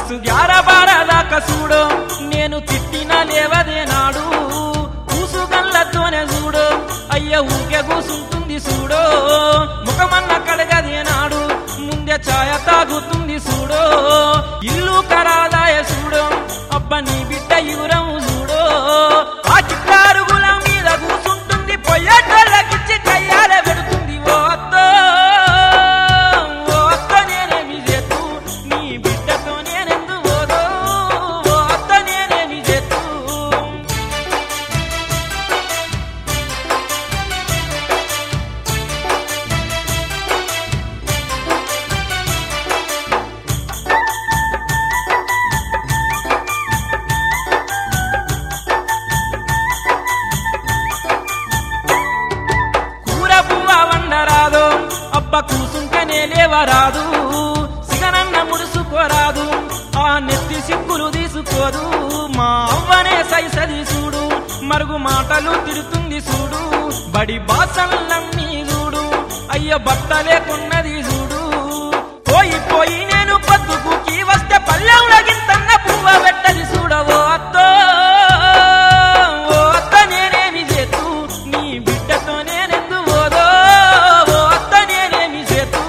మనసు గ్యారబారదాకా చూడు నేను తిట్టిన లేవదే నాడు కూసుగల్లతోనే చూడు అయ్య ఊకే కూసుంటుంది చూడు ముఖమన్న కడగదే నాడు ముందే ఛాయ తాగుతుంది చూడు ఇల్లు కరాదాయ చూడు అబ్బ నీ బిడ్డ యురం చూడు ఆ చిట్టారుగుల మీద కూసుంటుంది పొయ్యటోళ్ళకిచ్చి కయ్యాల పెడుతుంది ఓ అత్తో ఓ అత్త నేనేమి చేతు నీ బిడ్డతో నేనెందు పోదో ఓ అత్త నేనేమి చేతు కూర పువ్వ వండరాదు అబ్బ కూసుంటేనే లేవరాదు సిగనన్న ముడుసుకోరాదు ఆ నెత్తి సిక్కులు తీసుకోదు మా అవ్వనే సైసది చూడు మరుగు మాటలు తిడుతుంది చూడు బడి బాసల్లన్నీ చూడు అయ్య బట్టలేకున్నది చూడు పోయి పోయి నేను పొద్దుకుకి వస్తే పల్లెంలో గింతన్న పువ్వ పెట్టది చూడవో అత్తో ఓ అత్త నేనేమి చేతు నీ బిడ్డతో నేనెందు పోదో ఓ అత్త నేనేమి చేతు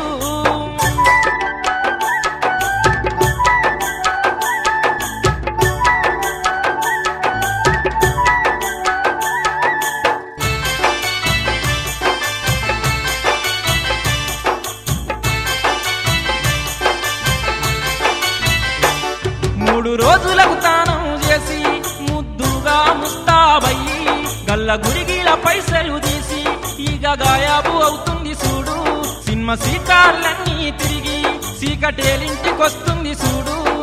మూడు రోజులకు తానం చేసి ముద్దుగా ముస్తాబయ్యి గల్ల గురిగిల పైసలు తీసి ఈగ గాయాబు అవుతుంది చూడు సినిమా సీకార్లన్నీ తిరిగి సీకటేలింటికొస్తుంది చూడు